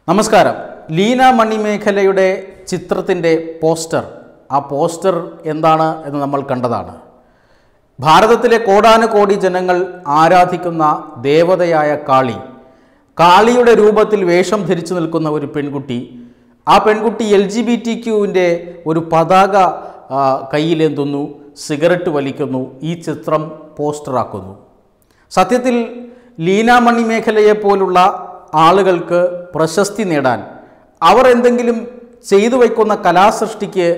നമസ്കാരം ലീന മണിമേഖലയുടെ ചിത്രത്തിൻ്റെ പോസ്റ്റർ ആ പോസ്റ്റർ എന്താണ് എന്ന് നമ്മൾ കണ്ടതാണ് ഭാരതത്തിലെ കോടാനുകോടി ജനങ്ങൾ ആരാധിക്കുന്ന ദേവതയായ കാളി കാളിയുടെ രൂപത്തിൽ വേഷം ധരിച്ചു നിൽക്കുന്ന ഒരു പെൺകുട്ടി ആ പെൺകുട്ടി എൽ ജി ബി ടി ക്യുവിൻ്റെ ഒരു പതാക ആ, കയ്യിലേന്തുന്നു സിഗരറ്റ് വലിക്കുന്നു ഈ ചിത്രം പോസ്റ്ററാക്കുന്നു സത്യത്തിൽ ലീന മണിമേഖലയെ പോലുള്ള ആളുകൾക്ക് പ്രശസ്തി നേടാൻ അവർ എന്തെങ്കിലും ചെയ്തു വയ്ക്കുന്ന കലാസൃഷ്ടിക്ക്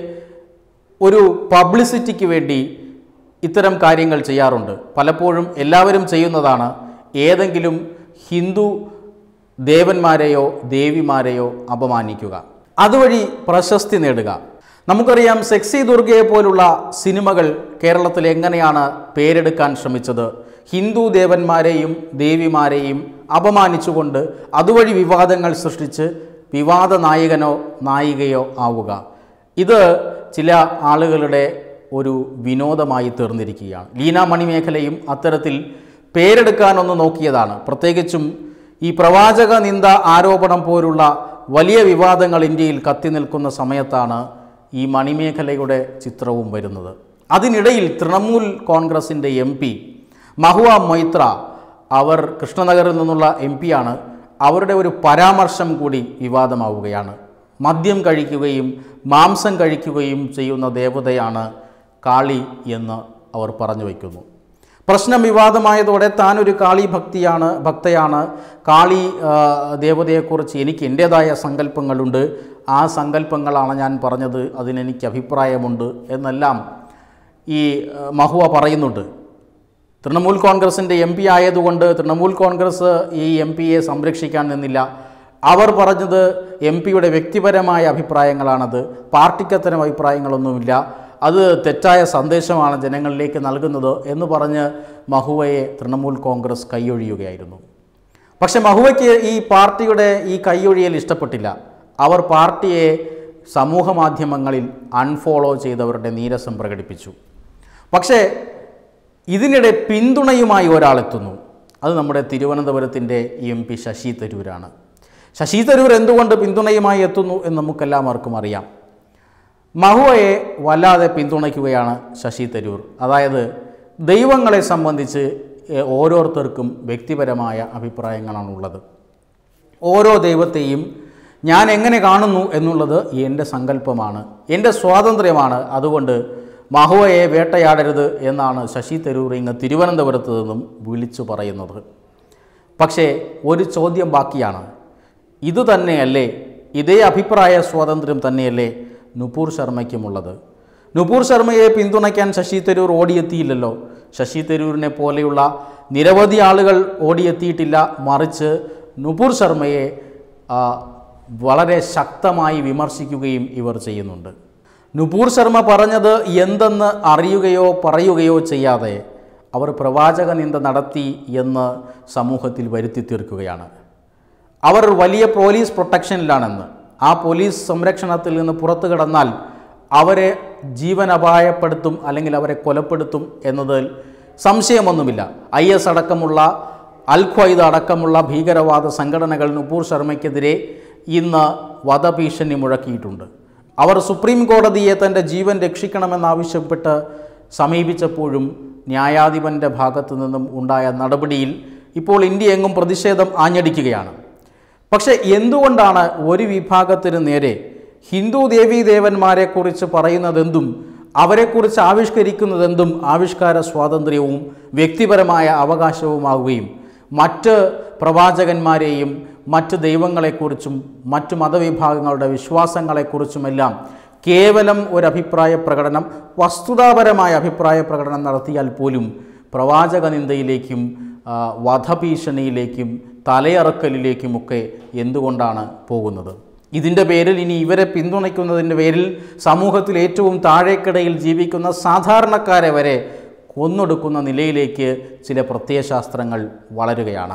ഒരു പബ്ലിസിറ്റിക്ക് വേണ്ടി ഇത്തരം കാര്യങ്ങൾ ചെയ്യാറുണ്ട് പലപ്പോഴും എല്ലാവരും ചെയ്യുന്നതാണ് ഏതെങ്കിലും ഹിന്ദു ദേവന്മാരെയോ ദേവിമാരെയോ അപമാനിക്കുക അതുവഴി പ്രശസ്തി നേടുക നമുക്കറിയാം സെക്സി ദുർഗയെ പോലുള്ള സിനിമകൾ കേരളത്തിൽ എങ്ങനെയാണ് പേരെടുക്കാൻ ശ്രമിച്ചത് ഹിന്ദു ദേവന്മാരെയും ദേവിമാരെയും അപമാനിച്ചുകൊണ്ട് അതുവഴി വിവാദങ്ങൾ സൃഷ്ടിച്ച് വിവാദ നായകനോ നായികയോ ആവുക ഇത് ചില ആളുകളുടെ ഒരു വിനോദമായി തീർന്നിരിക്കുകയാണ് ലീന മണിമേഖലയും അത്തരത്തിൽ പേരെടുക്കാനൊന്ന് നോക്കിയതാണ് പ്രത്യേകിച്ചും ഈ പ്രവാചക നിന്ദ ആരോപണം പോലുള്ള വലിയ വിവാദങ്ങൾ ഇന്ത്യയിൽ കത്തി നിൽക്കുന്ന സമയത്താണ് ഈ മണിമേഖലയുടെ ചിത്രവും വരുന്നത് അതിനിടയിൽ തൃണമൂൽ കോൺഗ്രസിൻ്റെ എം പി മഹുവ മൊയ്ത്ര അവർ കൃഷ്ണനഗറിൽ നിന്നുള്ള എം പിയാണ് അവരുടെ ഒരു പരാമർശം കൂടി വിവാദമാവുകയാണ് മദ്യം കഴിക്കുകയും മാംസം കഴിക്കുകയും ചെയ്യുന്ന ദേവതയാണ് കാളി എന്ന് അവർ പറഞ്ഞു വയ്ക്കുന്നു പ്രശ്നം വിവാദമായതോടെ താൻ ഒരു കാളി ഭക്തിയാണ് ഭക്തയാണ് കാളി ആ, ദേവതയെക്കുറിച്ച് എനിക്ക് എൻ്റേതായ സങ്കല്പങ്ങളുണ്ട് ആ സങ്കല്പങ്ങളാണ് ഞാൻ പറഞ്ഞത് അതിനെനിക്ക് അഭിപ്രായമുണ്ട് എന്നെല്ലാം ഈ ആ, മഹുവ പറയുന്നുണ്ട് തൃണമൂൽ കോൺഗ്രസിൻ്റെ എം പി ആയതുകൊണ്ട് തൃണമൂൽ കോൺഗ്രസ് ഈ എം പിയെ സംരക്ഷിക്കാൻ നിന്നില്ല അവർ പറഞ്ഞത് എം പിയുടെ വ്യക്തിപരമായ അഭിപ്രായങ്ങളാണത് പാർട്ടിക്ക് അത്തരം അഭിപ്രായങ്ങളൊന്നുമില്ല അത് തെറ്റായ സന്ദേശമാണ് ജനങ്ങളിലേക്ക് നൽകുന്നത് എന്ന് പറഞ്ഞ് മഹുവയെ തൃണമൂൽ കോൺഗ്രസ് കൈയൊഴിയുകയായിരുന്നു പക്ഷെ മഹുവയ്ക്ക് ഈ പാർട്ടിയുടെ ഈ കൈയൊഴിയൽ ഇഷ്ടപ്പെട്ടില്ല അവർ പാർട്ടിയെ സമൂഹ മാധ്യമങ്ങളിൽ അൺഫോളോ ചെയ്തവരുടെ നീരസം പ്രകടിപ്പിച്ചു പക്ഷേ ഇതിനിടെ പിന്തുണയുമായി ഒരാളെത്തുന്നു അത് നമ്മുടെ തിരുവനന്തപുരത്തിൻ്റെ എം പി ശശി തരൂരാണ് ശശി തരൂർ എന്തുകൊണ്ട് പിന്തുണയുമായി എത്തുന്നു എന്ന് നമുക്കെല്ലാവർക്കും അറിയാം മഹുവയെ വല്ലാതെ പിന്തുണയ്ക്കുകയാണ് ശശി തരൂർ അതായത് ദൈവങ്ങളെ സംബന്ധിച്ച് എ, ഓരോരുത്തർക്കും വ്യക്തിപരമായ അഭിപ്രായങ്ങളാണുള്ളത് ഓരോ ദൈവത്തെയും ഞാൻ എങ്ങനെ കാണുന്നു എന്നുള്ളത് എൻ്റെ സങ്കല്പമാണ് എൻ്റെ സ്വാതന്ത്ര്യമാണ് അതുകൊണ്ട് മഹുവയെ വേട്ടയാടരുത് എന്നാണ് ശശി തരൂർ ഇങ്ങ് തിരുവനന്തപുരത്ത് നിന്നും വിളിച്ചു പറയുന്നത് പക്ഷേ ഒരു ചോദ്യം ബാക്കിയാണ് ഇത് തന്നെയല്ലേ ഇതേ അഭിപ്രായ സ്വാതന്ത്ര്യം തന്നെയല്ലേ നുപൂർ ശർമ്മയ്ക്കുമുള്ളത് നുപൂർ ശർമ്മയെ പിന്തുണയ്ക്കാൻ ശശി തരൂർ ഓടിയെത്തിയില്ലല്ലോ ശശി തരൂരിനെ പോലെയുള്ള നിരവധി ആളുകൾ ഓടിയെത്തിയിട്ടില്ല മറിച്ച് നുപൂർ ശർമ്മയെ ആ, വളരെ ശക്തമായി വിമർശിക്കുകയും ഇവർ ചെയ്യുന്നുണ്ട് നുപൂർ ശർമ്മ പറഞ്ഞത് എന്തെന്ന് അറിയുകയോ പറയുകയോ ചെയ്യാതെ അവർ പ്രവാചക നിന്ദ നടത്തി എന്ന് സമൂഹത്തിൽ വരുത്തി തീർക്കുകയാണ് അവർ വലിയ പോലീസ് പ്രൊട്ടക്ഷനിലാണെന്ന് ആ പോലീസ് സംരക്ഷണത്തിൽ നിന്ന് പുറത്തു കടന്നാൽ അവരെ ജീവൻ അപായപ്പെടുത്തും അല്ലെങ്കിൽ അവരെ കൊലപ്പെടുത്തും എന്നതിൽ സംശയമൊന്നുമില്ല ഐ എസ് അടക്കമുള്ള അൽ ഖ്വയ്ദ അടക്കമുള്ള ഭീകരവാദ സംഘടനകൾ നുപൂർ ശർമ്മയ്ക്കെതിരെ ഇന്ന് വധഭീഷണി മുഴക്കിയിട്ടുണ്ട് അവർ സുപ്രീം കോടതിയെ തൻ്റെ ജീവൻ രക്ഷിക്കണമെന്നാവശ്യപ്പെട്ട് സമീപിച്ചപ്പോഴും ന്യായാധിപൻ്റെ ഭാഗത്തു നിന്നും ഉണ്ടായ നടപടിയിൽ ഇപ്പോൾ ഇന്ത്യ എങ്ങും പ്രതിഷേധം ആഞ്ഞടിക്കുകയാണ് പക്ഷേ എന്തുകൊണ്ടാണ് ഒരു വിഭാഗത്തിന് നേരെ ഹിന്ദു ദേവീ ദേവന്മാരെക്കുറിച്ച് പറയുന്നതെന്തും അവരെക്കുറിച്ച് ആവിഷ്കരിക്കുന്നതെന്തും ആവിഷ്കാര സ്വാതന്ത്ര്യവും വ്യക്തിപരമായ അവകാശവുമാവുകയും മറ്റ് പ്രവാചകന്മാരെയും മറ്റ് ദൈവങ്ങളെക്കുറിച്ചും മറ്റ് മതവിഭാഗങ്ങളുടെ വിശ്വാസങ്ങളെക്കുറിച്ചുമെല്ലാം കേവലം ഒരു അഭിപ്രായ പ്രകടനം വസ്തുതാപരമായ അഭിപ്രായ പ്രകടനം നടത്തിയാൽ പോലും പ്രവാചക നിന്ദയിലേക്കും ആ, വധഭീഷണിയിലേക്കും തലയറക്കലിലേക്കുമൊക്കെ എന്തുകൊണ്ടാണ് പോകുന്നത് ഇതിൻ്റെ പേരിൽ ഇനി ഇവരെ പിന്തുണയ്ക്കുന്നതിൻ്റെ പേരിൽ സമൂഹത്തിൽ ഏറ്റവും താഴേക്കിടയിൽ ജീവിക്കുന്ന സാധാരണക്കാരെ വരെ കൊന്നൊടുക്കുന്ന നിലയിലേക്ക് ചില പ്രത്യയശാസ്ത്രങ്ങൾ വളരുകയാണ്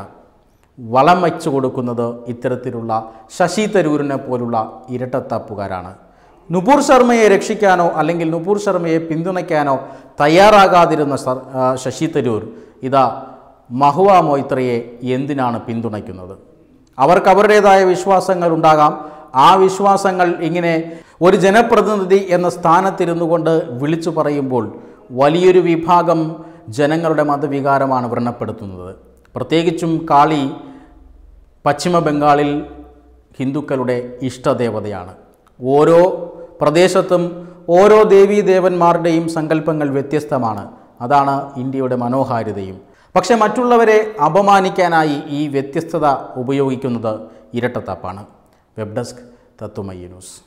വളം വച്ചു കൊടുക്കുന്നത് ഇത്തരത്തിലുള്ള ശശി തരൂരിനെ പോലുള്ള ഇരട്ടത്താപ്പുകാരാണ് നുപൂർ ശർമ്മയെ രക്ഷിക്കാനോ അല്ലെങ്കിൽ നുപൂർ ശർമ്മയെ പിന്തുണയ്ക്കാനോ തയ്യാറാകാതിരുന്ന സർ ആ, ശശി തരൂർ ഇതാ മഹുവ മൊയ്ത്രയെ എന്തിനാണ് പിന്തുണയ്ക്കുന്നത് അവർക്ക് അവരുടേതായ വിശ്വാസങ്ങൾ ഉണ്ടാകാം ആ വിശ്വാസങ്ങൾ ഇങ്ങനെ ഒരു ജനപ്രതിനിധി എന്ന സ്ഥാനത്തിരുന്നു കൊണ്ട് വിളിച്ചു പറയുമ്പോൾ വലിയൊരു വിഭാഗം ജനങ്ങളുടെ മതവികാരമാണ് വ്രണപ്പെടുത്തുന്നത് പ്രത്യേകിച്ചും കാളി പശ്ചിമ ബംഗാളിൽ ഹിന്ദുക്കളുടെ ഇഷ്ടദേവതയാണ് ഓരോ പ്രദേശത്തും ഓരോ ദേവീദേവന്മാരുടെയും സങ്കല്പങ്ങൾ വ്യത്യസ്തമാണ് അതാണ് ഇന്ത്യയുടെ മനോഹാരിതയും പക്ഷെ മറ്റുള്ളവരെ അപമാനിക്കാനായി ഈ വ്യത്യസ്തത ഉപയോഗിക്കുന്നത് ഇരട്ടത്താപ്പാണ് വെബ് ഡെസ്ക് തത്വമയി ന്യൂസ്